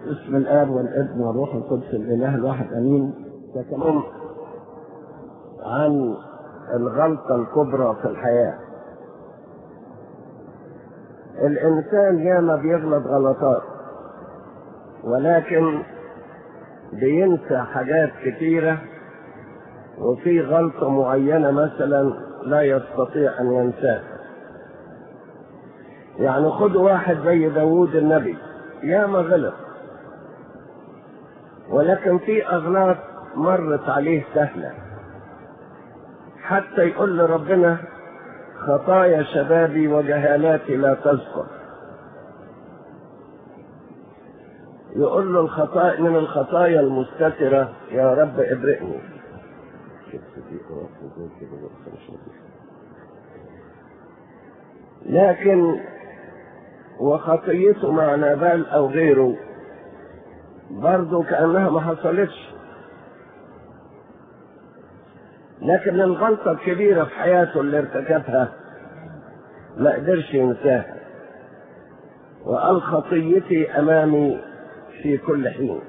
باسم الاب والابن والروح القدس الاله الواحد امين تكلم عن الغلطة الكبرى في الحياة الإنسان ياما بيغلط غلطات ولكن بينسى حاجات كتيرة وفي غلطة معينة مثلا لا يستطيع أن ينساها يعني خد واحد زي داوود النبي ياما غلط ولكن في أغلاط مرت عليه سهلة حتى يقول لربنا خطايا شبابي وجهالاتي لا تذكر يقول له الخطايا من الخطايا المستترة يا رب ابرئني لكن وخطيته مع نابال او غيره برضه كأنها ما حصلتش لكن الغلطة الكبيرة في حياته اللي ارتكبها ما قدرش ينساها وقال خطيتي أمامي في كل حين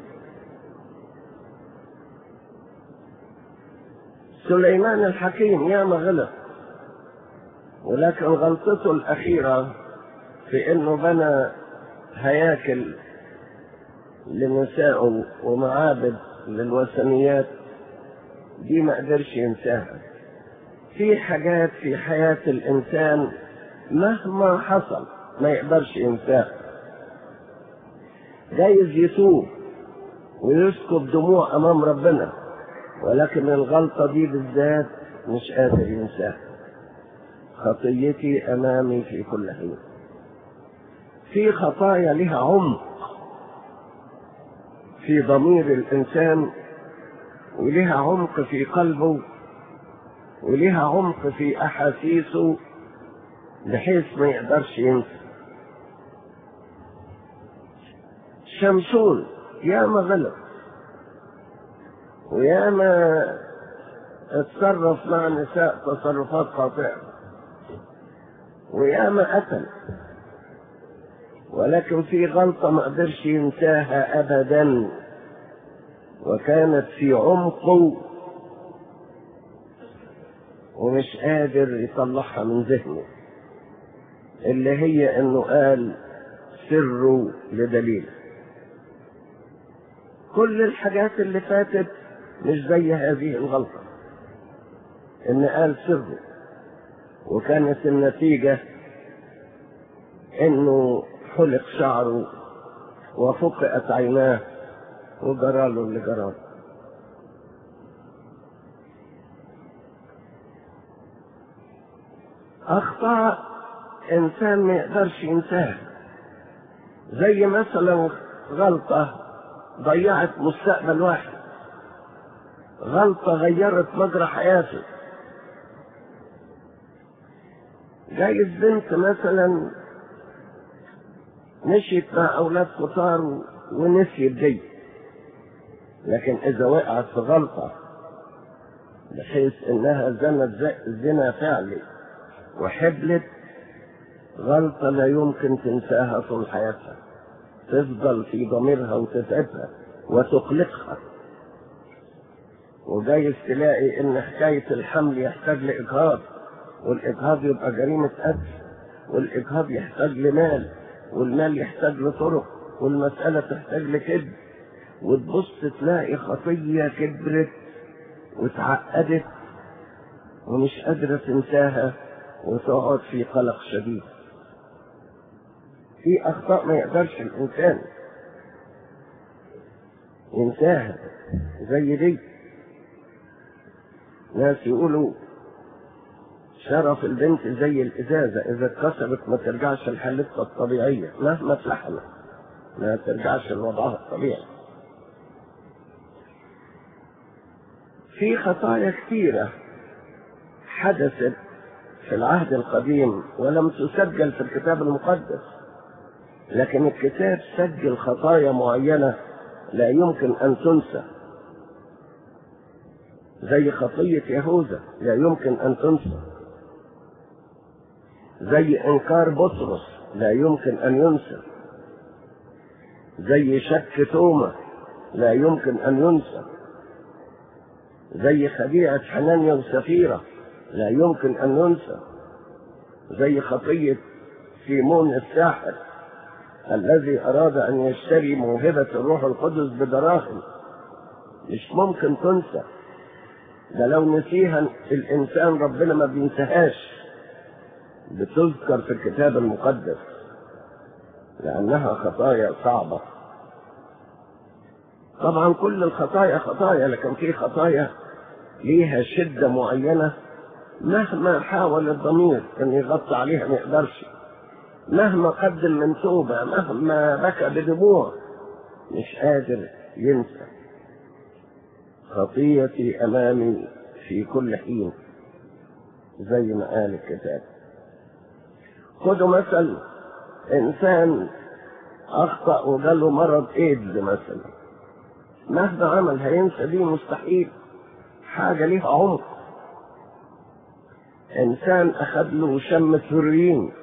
سليمان الحكيم ياما غلط ولكن غلطته الأخيرة في إنه بنى هياكل لنسائه ومعابد للوثنيات دي ما قدرش ينساها في حاجات في حياة الإنسان مهما حصل ما يقدرش ينساها جايز يتوب ويسكب دموع أمام ربنا ولكن الغلطة دي بالذات مش قادر ينساها خطيتي أمامي في كل حين في خطايا لها عمق في ضمير الإنسان ولها عمق في قلبه ولها عمق في أحاسيسه بحيث ما يقدرش ينسى شمسون ياما غلط وياما اتصرف مع نساء تصرفات خاطئة وياما قتل ولكن في غلطة ما قدرش ينساها أبدا وكانت في عمقه ومش قادر يطلعها من ذهنه اللي هي انه قال سره لدليل كل الحاجات اللي فاتت مش زي هذه الغلطة ان قال سره وكانت النتيجة انه حلق شعره وفقئت عيناه وجراله اللي جراله أخطاء إنسان ما يقدرش ينساها زي مثلا غلطة ضيعت مستقبل واحد غلطة غيرت مجرى حياته جايز بنت مثلا مشيت مع أولاد كتار ونسيت دي لكن إذا وقعت في غلطة بحيث إنها زنت زنا فعلي وحبلت غلطة لا يمكن تنساها طول حياتها تفضل في ضميرها وتتعبها وتقلقها وجايز تلاقي إن حكاية الحمل يحتاج لإجهاض والإجهاض يبقى جريمة قتل والإجهاض يحتاج لمال والمال يحتاج لطرق والمسألة تحتاج لكذب وتبص تلاقي خطية كبرت وتعقدت ومش قادرة تنساها وتقعد في قلق شديد في أخطاء ما يقدرش الإنسان ينساها زي دي ناس يقولوا شرف البنت زي الإزازة إذا اتكسرت ما ترجعش لحالتها الطبيعية مهما اتلحمت ما ترجعش لوضعها الطبيعي في خطايا كثيرة حدثت في العهد القديم ولم تسجل في الكتاب المقدس لكن الكتاب سجل خطايا معينة لا يمكن أن تنسى زي خطية يهوذا لا يمكن أن تنسى زي إنكار بطرس لا يمكن أن ينسى زي شك تومة لا يمكن أن ينسى زي خديعة حنانيا وسفيرة لا يمكن أن ينسى زي خطية سيمون الساحر الذي أراد أن يشتري موهبة الروح القدس بدراهم مش ممكن تنسى ده لو نسيها الإنسان ربنا ما بينساهاش بتذكر في الكتاب المقدس لأنها خطايا صعبة طبعا كل الخطايا خطايا لكن في خطايا ليها شدة معينة مهما حاول الضمير أن يغطي عليها ما يقدرش مهما قدم من توبة مهما بكى بدموع مش قادر ينسى خطيتي أمامي في كل حين زي ما قال الكتاب خدوا مثل إنسان أخطأ وجاله مرض إيدز مثلا مهما عمل هينسى دي مستحيل حاجة ليها عمق إنسان أخذ له شم سريين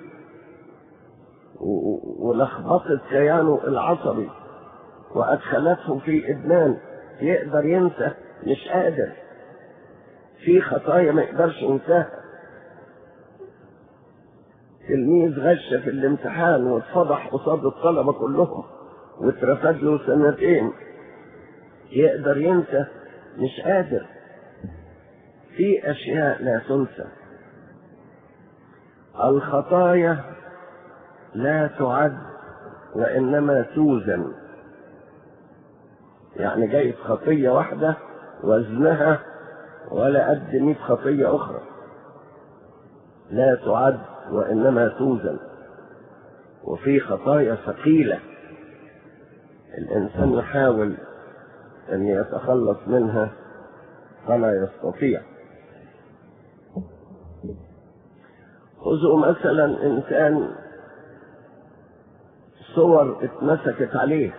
ولخبطت كيانه العصبي وأدخلته في إدمان يقدر ينسى مش قادر في خطايا ما يقدرش ينساها تلميذ غش في الامتحان واتفضح قصاد الطلبة كلهم واترفد له سنتين يقدر ينسى مش قادر في أشياء لا تنسى الخطايا لا تعد وإنما توزن يعني جايز خطية واحدة وزنها ولا قد 100 خطية أخرى لا تعد وإنما توزن وفي خطايا ثقيلة الإنسان يحاول أن يتخلص منها فلا يستطيع خذوا مثلا إنسان صور اتمسكت عليه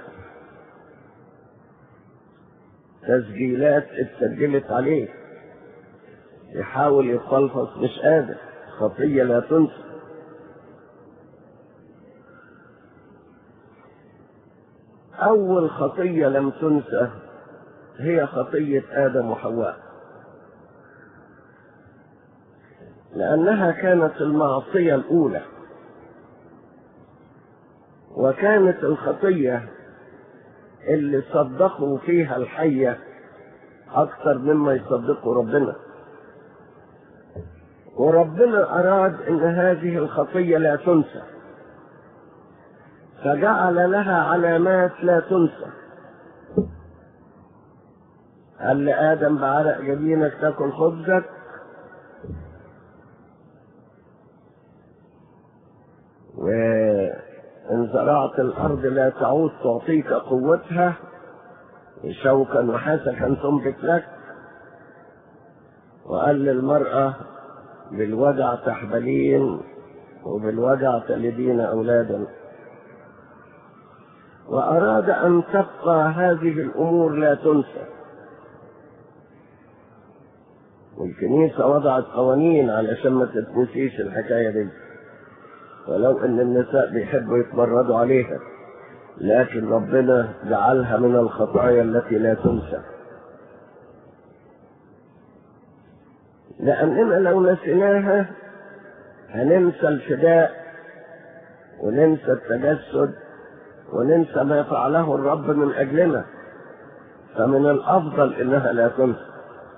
تسجيلات اتسجلت عليه يحاول يتفلفص مش قادر خطية لا تنسى أول خطية لم تنسى هي خطية آدم وحواء لأنها كانت المعصية الأولى وكانت الخطية اللي صدقوا فيها الحية أكثر مما يصدقوا ربنا وربنا أراد أن هذه الخطية لا تنسى فجعل لها علامات لا تنسى قال لآدم بعرق جبينك تاكل خبزك وإن زرعت الأرض لا تعود تعطيك قوتها شوكا وحسكا تنبت لك وقال للمرأة بالوجع تحبلين وبالوجع تلدين أولادا وأراد أن تبقى هذه الأمور لا تنسى والكنيسة وضعت قوانين علشان ما تتنسيش الحكاية دي ولو ان النساء بيحبوا يتمردوا عليها لكن ربنا جعلها من الخطايا التي لا تنسى لأننا لو نسيناها هننسى الفداء وننسى التجسد وننسى ما فعله الرب من أجلنا فمن الأفضل إنها لا تنسى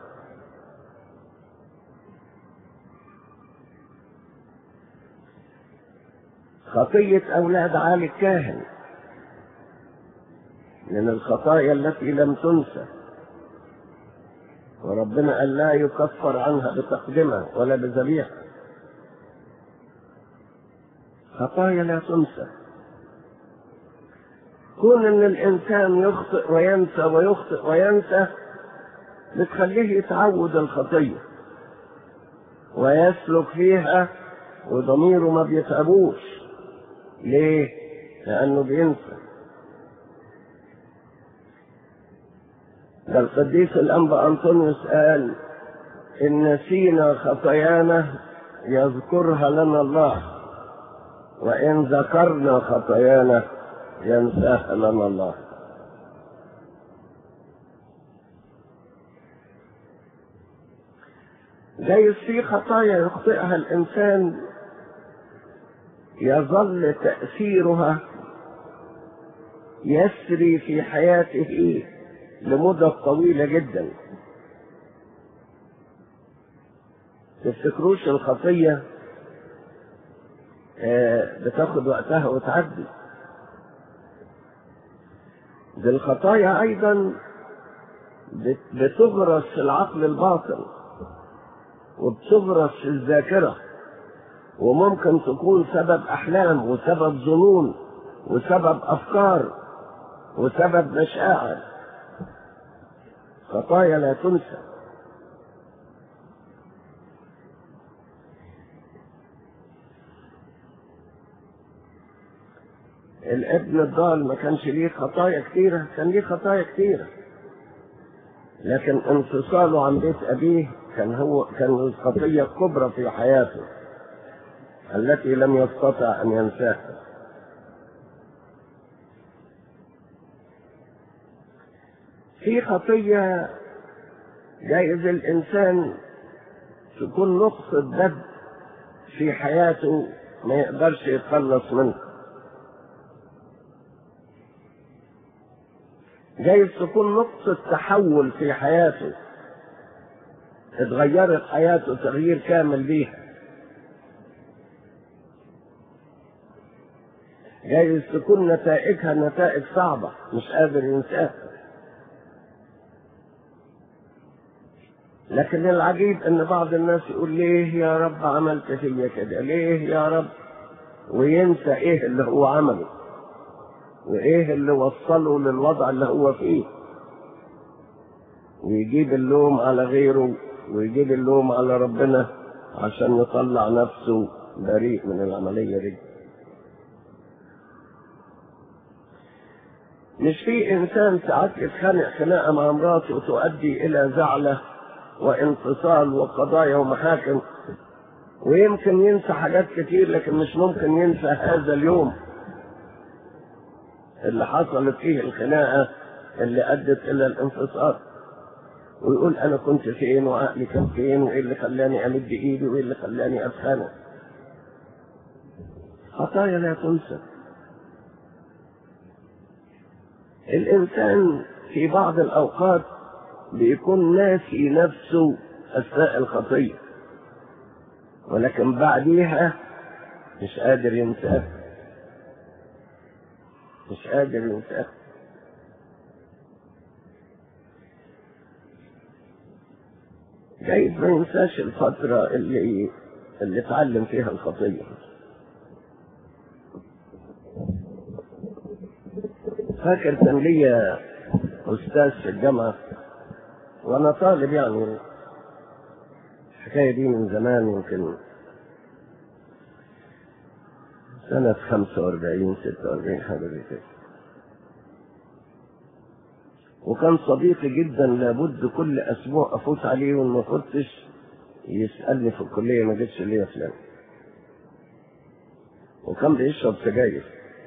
خطية أولاد عالي الكاهن من الخطايا التي لم تنسى وربنا قال لا يكفر عنها بتقدمة ولا بذبيحة خطايا لا تنسى كون ان الانسان يخطئ وينسى ويخطئ وينسى بتخليه يتعود الخطية ويسلك فيها وضميره ما بيتعبوش ليه؟ لأنه بينسى ده القديس الأنبا أنطونيوس قال إن نسينا خطايانا يذكرها لنا الله وإن ذكرنا خطايانا ينساها لنا الله جايز في خطايا يخطئها الإنسان يظل تأثيرها يسري في حياته لمدة طويلة جدا تفتكروش الخطية بتاخد وقتها وتعدي دي الخطايا أيضا بتغرس في العقل الباطن وبتغرس في الذاكرة وممكن تكون سبب أحلام وسبب ظنون وسبب أفكار وسبب مشاعر خطايا لا تنسى الابن الضال ما كانش ليه خطايا كتيرة كان ليه خطايا كتيرة لكن انفصاله عن بيت أبيه كان هو كان الخطية الكبرى في حياته التي لم يستطع أن ينساها في خطية جايز الإنسان تكون نقطة بد في حياته ما يقدرش يتخلص منها جايز تكون نقطة تحول في حياته اتغيرت حياته تغيير كامل بيها جايز تكون نتائجها نتائج صعبة مش قادر ينساها لكن العجيب ان بعض الناس يقول ليه يا رب عملت فيا كده ليه يا رب وينسى ايه اللي هو عمله وايه اللي وصله للوضع اللي هو فيه ويجيب اللوم على غيره ويجيب اللوم على ربنا عشان يطلع نفسه بريء من العملية دي مش في انسان ساعات يتخانق خناقه مع مراته وتؤدي الى زعله وانفصال وقضايا ومحاكم ويمكن ينسى حاجات كتير لكن مش ممكن ينسى هذا اليوم اللي حصلت فيه الخناقه اللي ادت الى الانفصال ويقول انا كنت فين وعقلي كان فين وايه اللي خلاني امد ايدي وايه اللي خلاني اتخانق خطايا لا تنسى الإنسان في بعض الأوقات بيكون ناسي نفسه أثناء الخطية ولكن بعديها مش قادر ينساه مش قادر ينساه جايز ما ينساش الفترة اللي اللي اتعلم فيها الخطية فاكر كان ليا أستاذ في الجامعة وأنا طالب يعني الحكاية دي من زمان يمكن سنة 45 46 حاجة زي كده وكان صديقي جدا لابد كل أسبوع أفوت عليه وإن ما كنتش يسألني في الكلية ما جيتش ليه يا فلان وكان بيشرب سجاير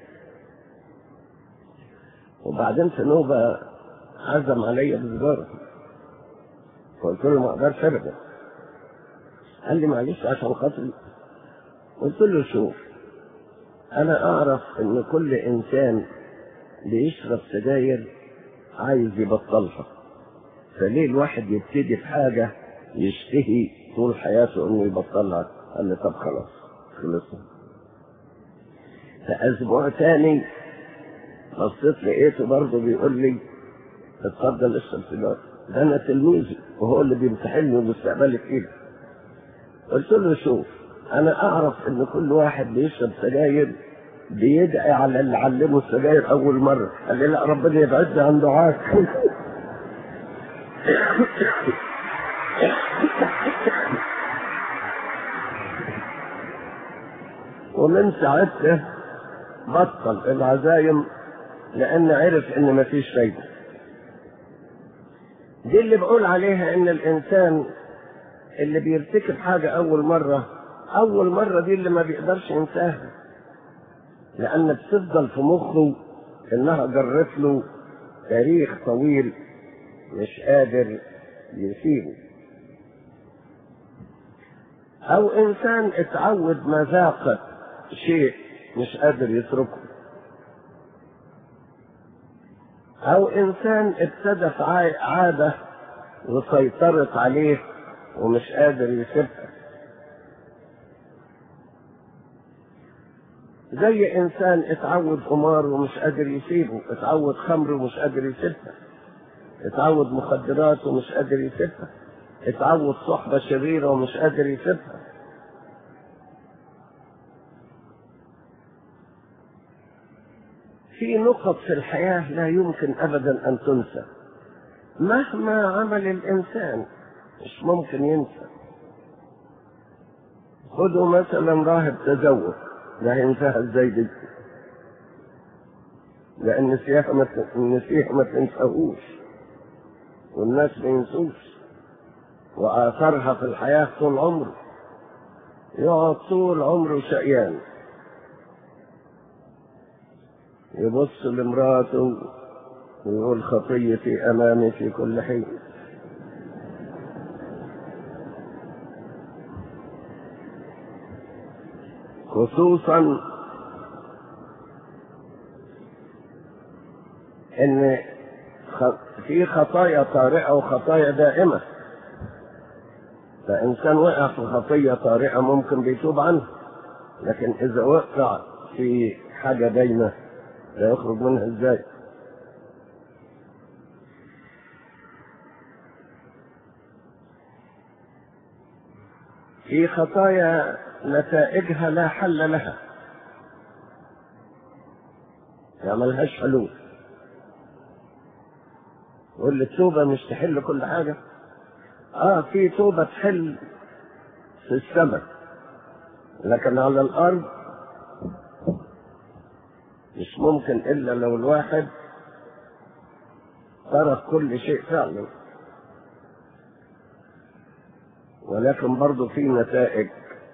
وبعدين في نوبة عزم عليا بسجارة فقلت له ما اقدرش ابدا قال لي معلش عشان خاطري قلت له شوف انا اعرف ان كل انسان بيشرب سجاير عايز يبطلها فليه الواحد يبتدي في حاجة يشتهي طول حياته انه يبطلها قال لي طب خلاص خلصنا فاسبوع تاني بصيت لقيته برضه بيقول لي اتفضل اشرب سيجاره ده انا تلميذي وهو اللي بيمتحنني ومستقبلي كده قلت له شوف انا اعرف ان كل واحد بيشرب سجاير بيدعي على اللي علمه السجاير اول مره قال لي لا ربنا يبعدني عن دعاك ومن ساعتها بطل العزايم لان عرف ان مفيش فايده دي اللي بقول عليها ان الانسان اللي بيرتكب حاجه اول مره اول مره دي اللي ما بيقدرش ينساها لان بتفضل في مخه انها جرت له تاريخ طويل مش قادر يسيبه او انسان اتعود مذاقة شيء مش قادر يتركه او انسان ابتدت عادة وسيطرت عليه ومش قادر يسيبها زي انسان اتعود قمار ومش قادر يسيبه اتعود خمر ومش قادر يسيبها اتعود مخدرات ومش قادر يسيبها اتعود صحبة شريرة ومش قادر يسيبها في نقط في الحياة لا يمكن أبدا أن تنسى مهما عمل الإنسان مش ممكن ينسى خذوا مثلا راهب تزوج ده هينساها ازاي دي لأن النسيها ما النسيها ما تنساهوش والناس ما ينسوش وآثرها في الحياة طول عمره يقعد طول عمره شقيان يبص لمراته ويقول خطيتي أمامي في كل حين خصوصا ان في خطايا طارئة وخطايا دائمة فإنسان وقع في خطية طارئة ممكن بيتوب عنها لكن إذا وقع في حاجة دايمة لا يخرج منها إزاي في خطايا نتائجها لا حل لها يعني ملهاش حلول يقول لي التوبة مش تحل كل حاجة اه في توبة تحل في السماء لكن على الارض مش ممكن الا لو الواحد ترك كل شيء فعلا ولكن برضه في نتائج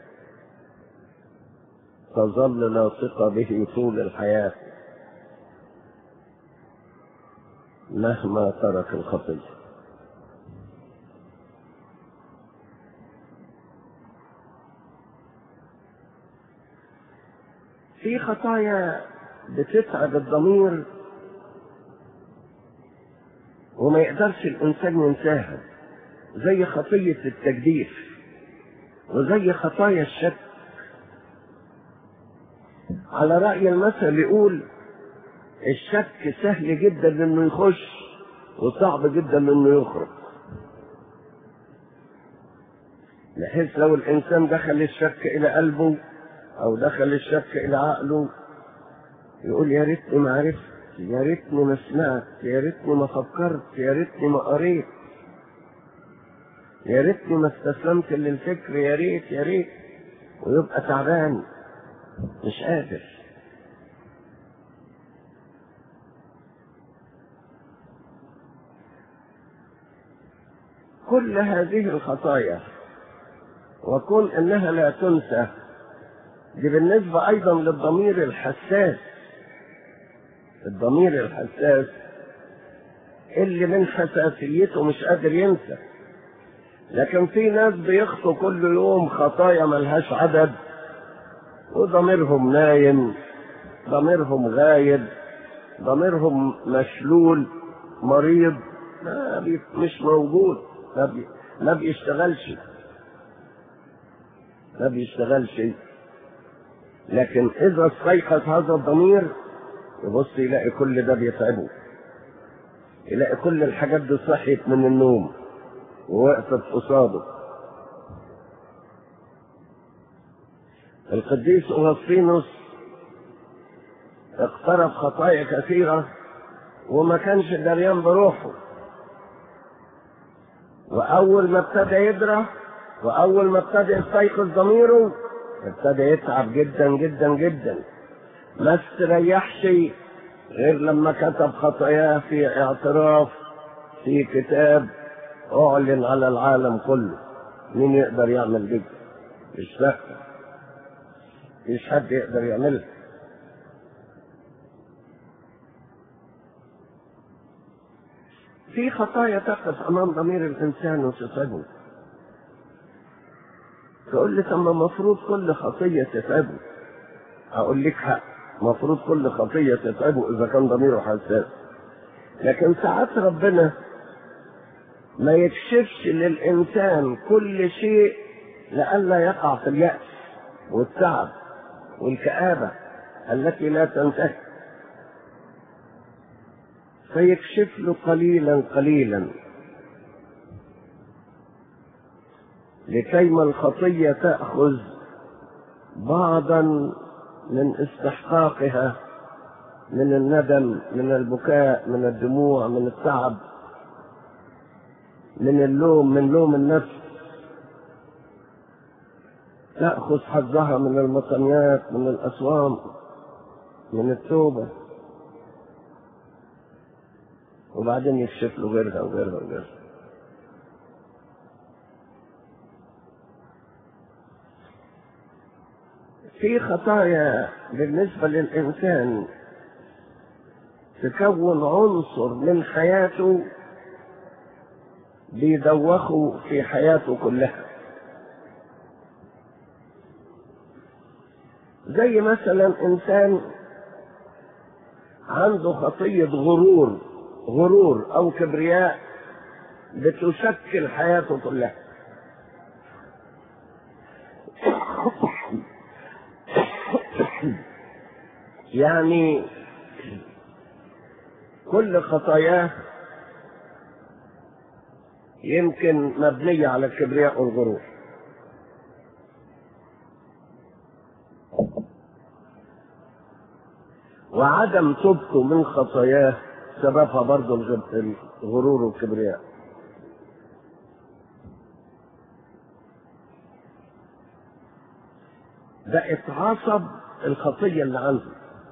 تظل لاصقة به طول الحياة مهما ترك الخطيه في خطايا بتتعب الضمير وما يقدرش الإنسان ينساها زي خطية التجديف وزي خطايا الشك على رأي المثل يقول الشك سهل جدا انه يخش وصعب جدا انه يخرج بحيث لو الانسان دخل الشك الى قلبه او دخل الشك الى عقله يقول يا ريتني ما عرفت يا ريتني ما سمعت يا ريتني ما فكرت يا ريتني ما قريت يا ريتني ما استسلمت للفكر يا ريت يا ريت ويبقى تعبان مش قادر كل هذه الخطايا وكون انها لا تنسى دي بالنسبة أيضا للضمير الحساس الضمير الحساس اللي من حساسيته مش قادر ينسى لكن في ناس بيخطوا كل يوم خطايا ملهاش عدد وضميرهم نايم ضميرهم غايب ضميرهم مشلول مريض ما بي مش موجود ما, بي ما بيشتغلش ما بيشتغلش لكن إذا استيقظ هذا الضمير يبص يلاقي كل ده بيتعبه يلاقي كل الحاجات دي صحيت من النوم ووقفت قصاده القديس أغسطينوس اقترف خطايا كثيرة وما كانش دريان بروحه وأول ما ابتدى يدرى وأول ما ابتدى يستيقظ ضميره ابتدى يتعب جدا جدا جدا ما استريحش غير لما كتب خطاياه في اعتراف في كتاب اعلن على العالم كله مين يقدر يعمل كده مش سهل مفيش حد يقدر يعملها في خطايا تقف امام ضمير الانسان وتتعبه تقول لي طب ما المفروض كل خطيه تتعبه اقول لك حق المفروض كل خطيه تتعبه اذا كان ضميره حساس لكن ساعات ربنا ما يكشفش للانسان كل شيء لئلا يقع في الياس والتعب والكابه التي لا تنتهي فيكشف له قليلا قليلا لكيما الخطية تأخذ بعضا من استحقاقها من الندم من البكاء من الدموع من التعب من اللوم من لوم النفس تأخذ حظها من المطنيات من الأصوام من التوبة وبعدين يكشف له غيرها وغيرها وغيرها في خطايا بالنسبة للإنسان تكون عنصر من حياته بيدوخه في حياته كلها زي مثلا إنسان عنده خطية غرور غرور او كبرياء بتشكل حياته كلها يعني كل خطاياه يمكن مبنية على الكبرياء والغرور وعدم توبته من خطاياه سببها برضه الغرور والكبرياء بقت عصب الخطية اللي عنده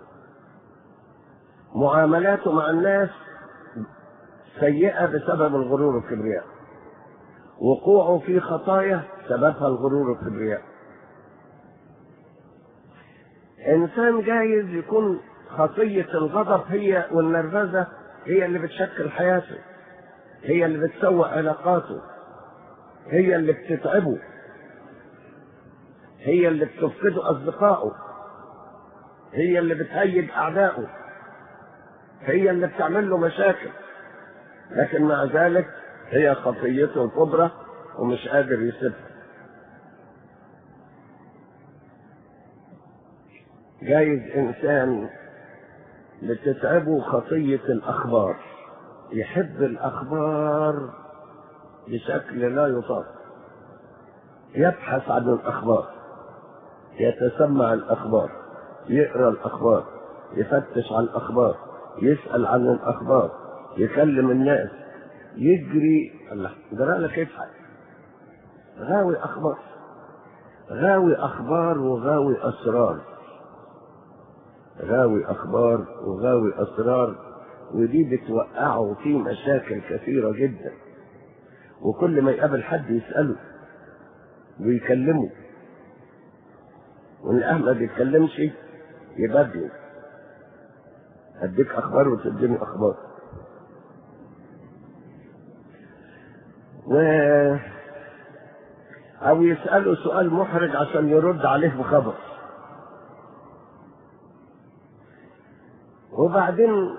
معاملاته مع الناس سيئة بسبب الغرور والكبرياء وقوعه في خطايا سببها الغرور والكبرياء إنسان جايز يكون خطية الغضب هي والنرفزة هي اللي بتشكل حياته هي اللي بتسوء علاقاته هي اللي بتتعبه هي اللي بتفقده أصدقائه هي اللي بتهيج أعدائه هي اللي بتعمل له مشاكل لكن مع ذلك هي خطيته الكبرى ومش قادر يسيبها جايز إنسان بتتعبه خطية الأخبار يحب الأخبار بشكل لا يطاق يبحث عن الأخبار يتسمع الأخبار يقرأ الأخبار يفتش عن الأخبار يسأل عن الأخبار يكلم الناس يجري الله جرى لك يفعل غاوي أخبار غاوي أخبار وغاوي أسرار غاوي اخبار وغاوي اسرار ودي بتوقعه في مشاكل كثيرة جدا وكل ما يقابل حد يسأله ويكلمه وان الاهل ما بيتكلمش يبدله اديك اخبار وتديني اخبار و او يسأله سؤال محرج عشان يرد عليه بخبر وبعدين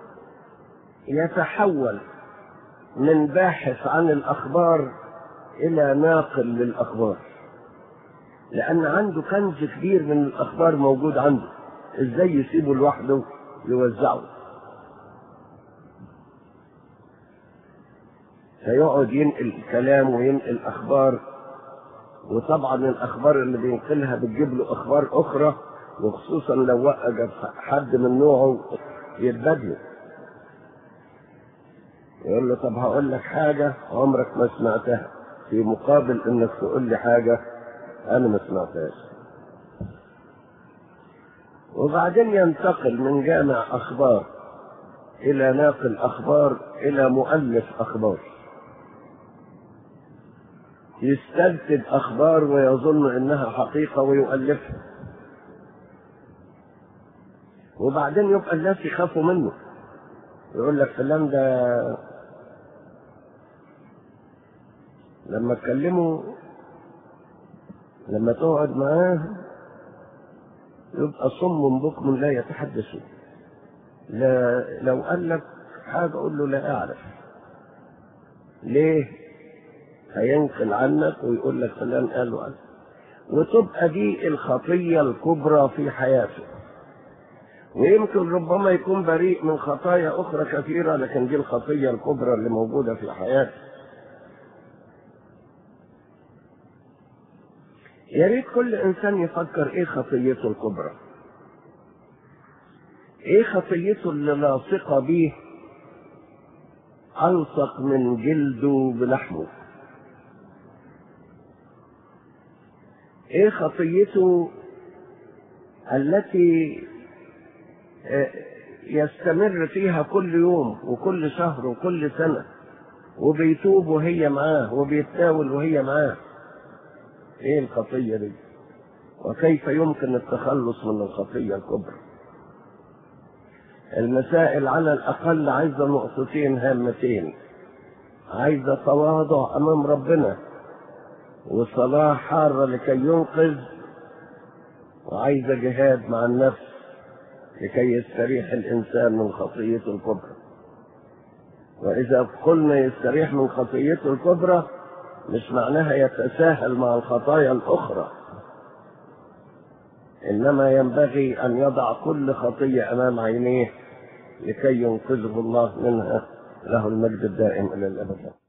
يتحول من باحث عن الأخبار إلى ناقل للأخبار لأن عنده كنز كبير من الأخبار موجود عنده إزاي يسيبه لوحده يوزعه فيقعد ينقل كلام وينقل أخبار وطبعا الأخبار اللي بينقلها بتجيب له أخبار أخرى وخصوصا لو وقف حد من نوعه يتبادله يقول له طب هقول لك حاجة عمرك ما سمعتها في مقابل انك تقول لي حاجة انا ما سمعتهاش وبعدين ينتقل من جامع اخبار الى ناقل اخبار الى مؤلف اخبار يستنتج اخبار ويظن انها حقيقة ويؤلفها وبعدين يبقى الناس يخافوا منه يقول لك فلان ده لما تكلمه لما تقعد معاه يبقى صم بكم لا يتحدث لا لو قال لك حاجة قول له لا أعرف ليه هينقل عنك ويقول لك فلان قال وقال وتبقى دي الخطية الكبرى في حياته ويمكن ربما يكون بريء من خطايا أخرى كثيرة لكن دي الخطية الكبرى اللي موجودة في حياته يا ريت كل إنسان يفكر إيه خطيته الكبرى إيه خطيته اللي لاصقة بيه ألصق من جلده بلحمه ايه خطيته التي يستمر فيها كل يوم وكل شهر وكل سنة وبيتوب وهي معاه وبيتناول وهي معاه ايه الخطية دي وكيف يمكن التخلص من الخطية الكبرى المسائل على الأقل عايزة نقطتين هامتين عايزة تواضع أمام ربنا وصلاة حارة لكي ينقذ وعايزة جهاد مع النفس لكي يستريح الإنسان من خطيته الكبرى وإذا قلنا يستريح من خطيته الكبرى مش معناها يتساهل مع الخطايا الأخرى إنما ينبغي أن يضع كل خطية أمام عينيه لكي ينقذه الله منها له المجد الدائم إلى الأبد